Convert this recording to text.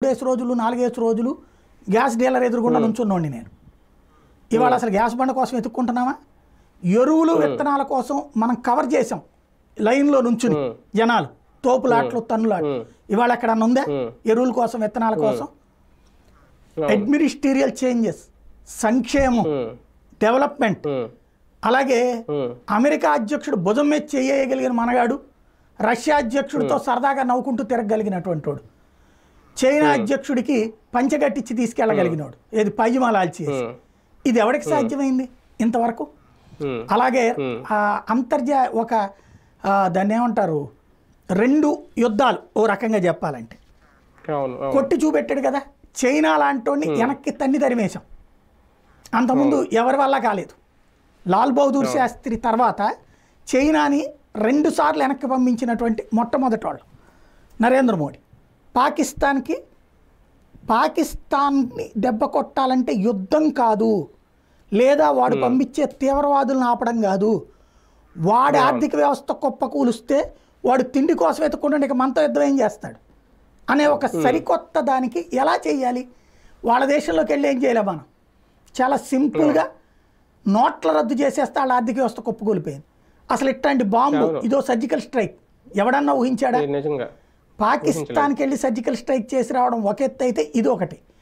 మూడేసి రోజులు నాలుగేసి రోజులు గ్యాస్ డీలర్ ఎదురుగుండా నుంచున్నోండి నేను ఇవాళ అసలు గ్యాస్ బండ కోసం వెతుక్కుంటున్నామా ఎరువులు విత్తనాల కోసం మనం కవర్ చేసాం లైన్లో నుంచుని ఉమ్. జనాలు తోపులాట్లు తన్నులాట్లు ఉమ్. ఇవాళ ఎక్కడన్నా ఉందా ఉమ్. ఎరువుల కోసం విత్తనాల కోసం అవును. అడ్మినిస్టీరియల్ చేంజెస్ సంక్షేమం ఉమ్, డెవలప్మెంట్ ఉమ్, అలాగే ఉమ్, అమెరికా అధ్యక్షుడు భుజం మీద చేయగలిగిన మనగాడు రష్యా అధ్యక్షుడితో సరదాగా నవ్వుకుంటూ తిరగలిగినటువంటి వాడు చైనా అధ్యక్షుడికి పంచగట్టించి తీసుకెళ్ళగలిగినాడు ఏది పైజమాలాల్చి ఉమ్, ఇది ఎవరికి సాధ్యమైంది ఇంతవరకు ఉమ్, అలాగే ఆ, అంతర్జా ఒక ఆ, దాన్ని ఏమంటారు రెండు యుద్ధాలు ఓ రకంగా చెప్పాలంటే అవును అవును కొట్టి చూపెట్టాడు కదా చైనా లాంటి వెనక్కి తన్ని తరిమేశాం అంతకుముందు ఎవరి వల్ల కాలేదు లాల్ బహదూర్ శాస్త్రి తర్వాత చైనాని రెండు సార్లు వెనక్కి పంపించినటువంటి మొట్టమొదటి వాళ్ళు నరేంద్ర మోడీ పాకిస్తాన్కి పాకిస్తాన్ని దెబ్బ కొట్టాలంటే యుద్ధం కాదు లేదా వాడు పంపించే తీవ్రవాదులను ఆపడం కాదు వాడి ఆర్థిక వ్యవస్థ కుప్ప కూలుస్తే వాడు తిండి కోసం ఎత్తుకుంటుంటే ఇక మనతో యుద్ధం ఏం చేస్తాడు అనే ఒక సరికొత్త దానికి ఎలా చేయాలి వాళ్ళ దేశంలోకి వెళ్ళి ఏం చేయలేం మనం చాలా సింపుల్గా నోట్ల రద్దు చేసేస్తే వాళ్ళ ఆర్థిక వ్యవస్థ కుప్పకూలిపోయింది అసలు ఇట్లాంటి బాంబు అవును. ఇదో సర్జికల్ స్ట్రైక్ ఎవడన్నా ఊహించాడా ఇది నిజంగా పాకిస్తాన్కి వెళ్ళి సర్జికల్ స్ట్రైక్ చేసి రావడం ఒక ఎత్తు అయితే ఇది ఒకటి